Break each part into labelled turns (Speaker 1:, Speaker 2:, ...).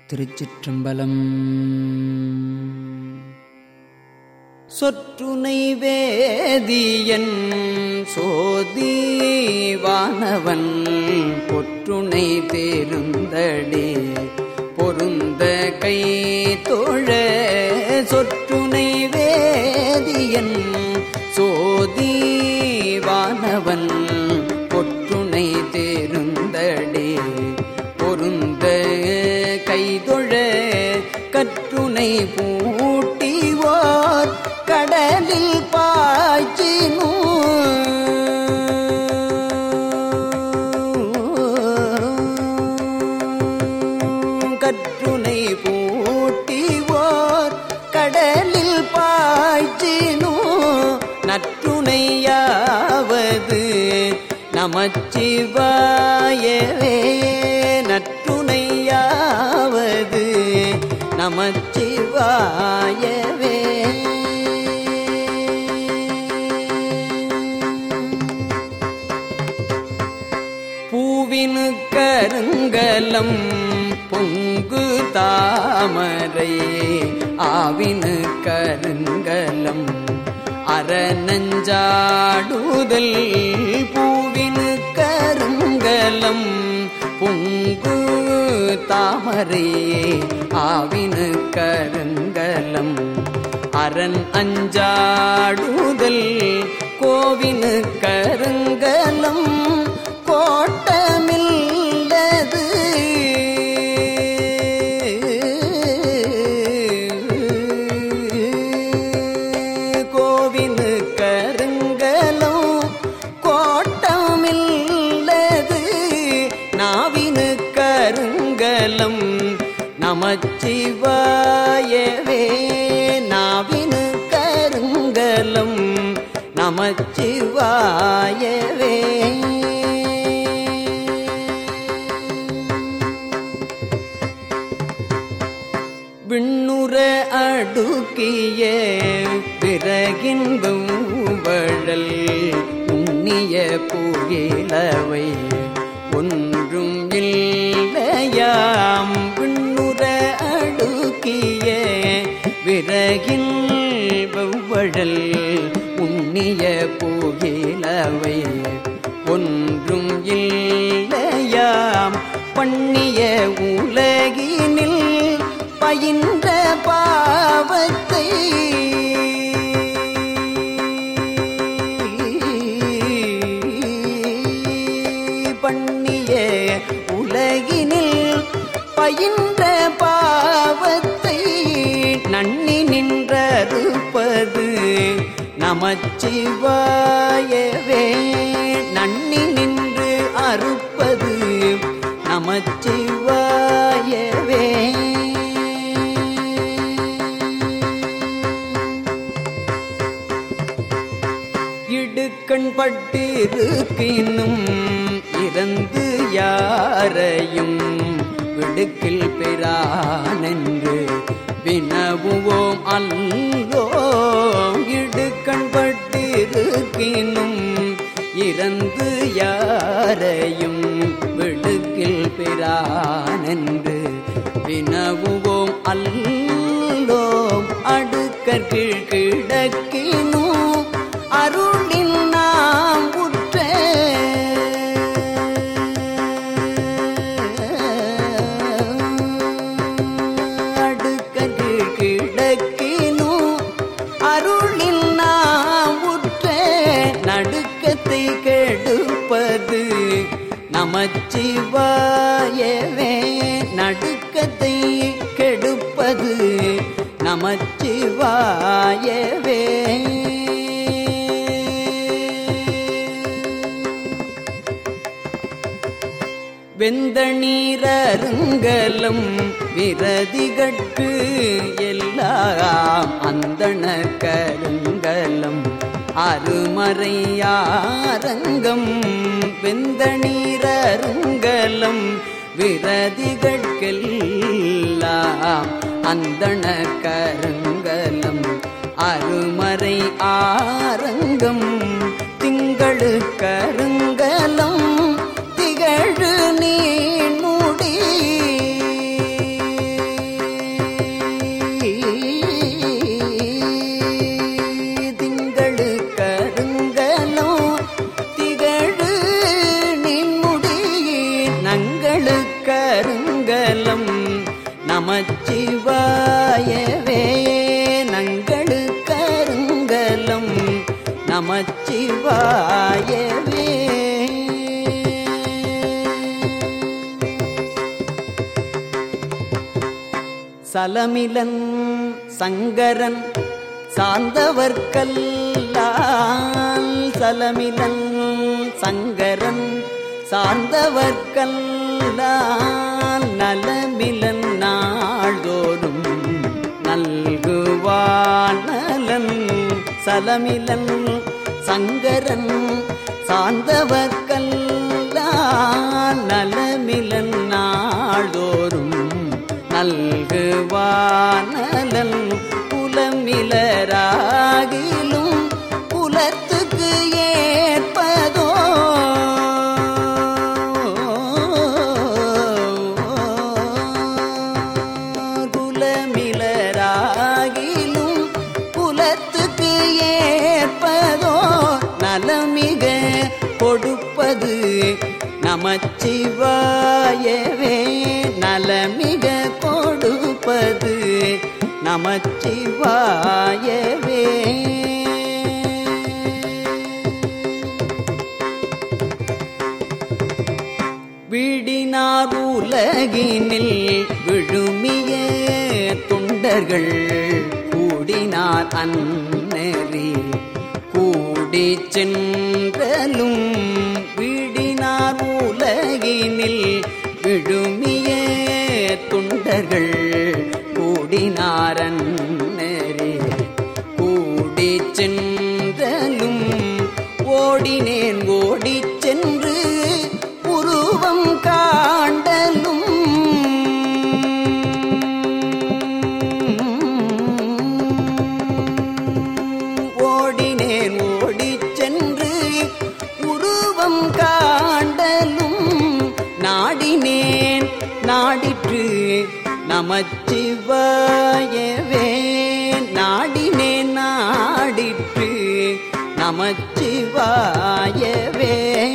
Speaker 1: திருச்சிற்றம்பலம் சொற்றுனை வேதியன் சோதீவானவன் பொற்றுனை பேருந்தடே பொருந்த கை தோழ சொற்றுனை வேதியன் சோதீவானவன் பொற்றுனை தேருந்தடே பொருந்த கைதொழ கற்றுனை பூட்டிவோர் கடலில் பாய்ச்சினூ கற்றுனை பூட்டிவோர் கடலில் பாய்ச்சினூ நற்றுணையாவது நமச்சிவாயவே நற்றுணையாவது நமச்சிவாயவே பூவினு கருங்கலம் பொங்கு தாமரை ஆவினு கருங்கலம் அறநஞ்சாடுதல் பூவினு கருங்கலம் பொங்கு தாமரை ஆவினு கருங்கலம் அரண் அஞ்சாடுதல் கோவினு கருங்கலம் கோட்டமில்லது கோவினு கருங்கலம் கோட்டமில்லது நாவினு கருங்கலம் நமச்சிவாயவே நாவினு கருங்கலம் நமச்சிவாயவே விண்ணுற அடுக்கிய பிறகின்பம் வழல் உண்ணிய புயலவை ஒன்றும் இல்லையாம் விண்ணுற அடுக்கிய விறகின் வழல் உண்ணிய புயலவை ஒன்றும் இல்லையாம் பண்ணிய உலகினில் பயின்ற பாவத்தை பண்ணிய உலகினில் பயின்ற பாவத்தை நன்னி நின்றறுப்பது நமச்சிவாயவே நன்னி நின்று அறுப்பது நமச்சிவாயவே இடுக்கண் பட்டிருக்கினும் இறந்து யாரையும் விடுக்கில் பெறானென்று வினவுவோம் அல்லோம் இடுக்கண் பட்டிருக்கினும் இறந்து யாரையும் விடுக்கில் பெறானென்று வினவுவோம் அல்லோம் அடுக்கற்கீழ் கிடக்கினோ அருளில் நாம் உற்ற அடுக்கற்கீழ் கிடக்கினோ அருளில் நாம் உற்ற நடுக்கத்தை கெடுப்பது நமச்சிவாயவே நடுக்கத்தை கெடுப்பது நமச்சிவாயவே வெந்த நீரருங்கலம் விரதிகட்கு எல்லாம் அந்தண கருங்கலம் அருமறையாரங்கம் வெந்த நீரருங்கலம் விரதிகட்கெல்லாம் அந்தண கருங்கலம் அருமறை ஆரங்கம் திங்களு கருங்கலம் திகழு நீ முடி நமச்சிவாயவே சலமிலன் சங்கரன் சார்ந்தவர்க்கல்லால் சலமிலன் சங்கரன் சார்ந்தவர்க்கல்லால் நலமிலன் நாள்தோறும் நல்குவான் நலன் சலமிலன் சங்கரன் சார்ந்தவர்க்கல்லால் நலமிலன் நாள்தோறும் நல்குவானலன் குலமிலராகிலும் குலத்துக்கு ஏற்பதோ குலமிலராகிலும் குலத்துக்கு ஏற்பதோ நலமிக கொடுப்பது நமச்சிவாயவே நலமிக கொடுப்பது நமச்சிவாயவே வீடினார் உலகினில் விழுமிய தொண்டர்கள் கூடினார் அன்னறி கூடி சென்றலும் வீடினார் உலகினில் விழுமிய தொண்டர்கள் கூடினாரன்னரே கூடி சென்றலும் ஓடினேன் ஓடிச் சென்று உருவம் காண்டலும் ஓடினேன் ஓடிச் சென்று உருவம் காண்டலும் நாடினேன் நாடிற்று நமச்சிவாயவே நாடினேன் நாடிற்று நமச்சிவாயவே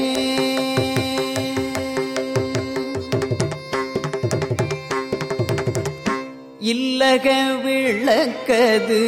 Speaker 1: இல்லக விளக்கது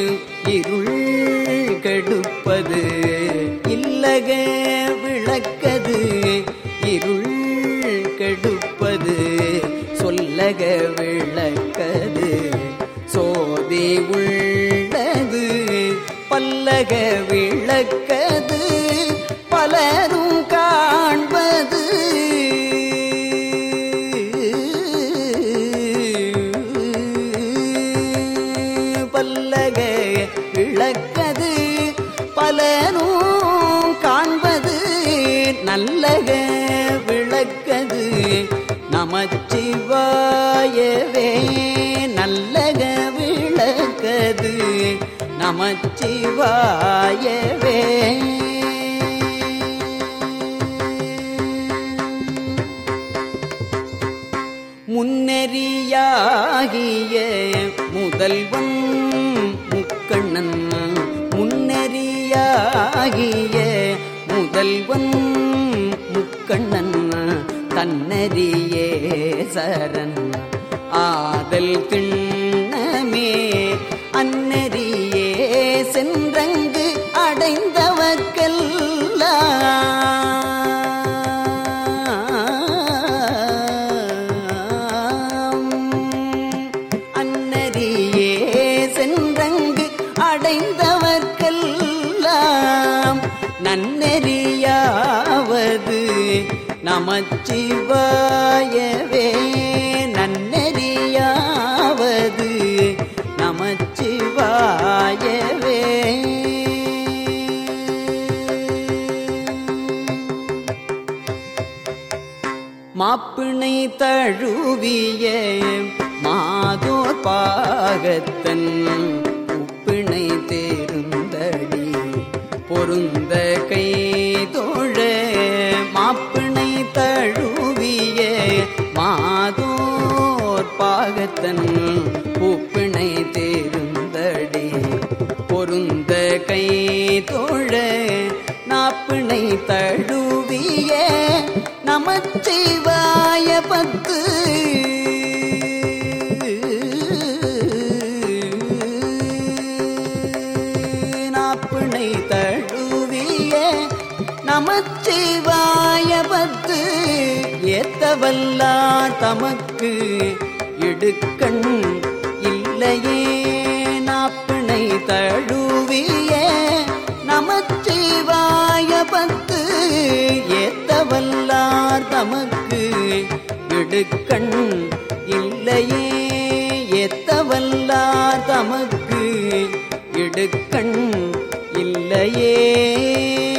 Speaker 1: இருள் கெடுப்பது இல்லக விளக்கது இருள் கெடுப்பது சொல்லக விளக்கது சோதி உள்ளது பல்லக விளக்கது பலரும் காண்பது பல்லக விளக்கது பலரும் காண்பது நல்லக விளக்கது நமச்சிவாயவே நல்லக விளக்கது நமச்சிவாயவே முன்னெறியாகிய முதல்வன் முக்கண்ணன் முன்னெறியாகிய முதல்வன் முக்கண்ணன் தன்னறியே சரண் ஆதல் திண்ணமே அன்னறியே சென்றங்கு அடைந்தவர்க்கெல்லாம் அன்னரியே சென்றங்கு அடைந்தவர்க்கெல்லாம் நன்னெறியாவது நமச்சிவாயவே நன்னெறியாவது நமச்சிவாயவே மாப்பிணை தழுவிய மாதோர் பாகத்தன் உப்பிணை தேருந்தடி பொருந்த கை தோழ மாப்பிணை தழுவிய மாதோர் பாகத்தன் உப்பிணை தேருந்தடி பொருந்த கை தோழ நாப்பிணை தழுவிய நமச்சிவாய பத்து நாப்பிணை தழுவிய ஏத்தவல்லார் தமக்கு இடுக்கண் இல்லையே நாப்பிணை தழுவிய நமச்சிவாய பத்து ஏத்தவல்லார் தமக்கு இடுக்கண் இல்லையே ஏத்தவல்லார் தமக்கு இடுக்கண் இல்லையே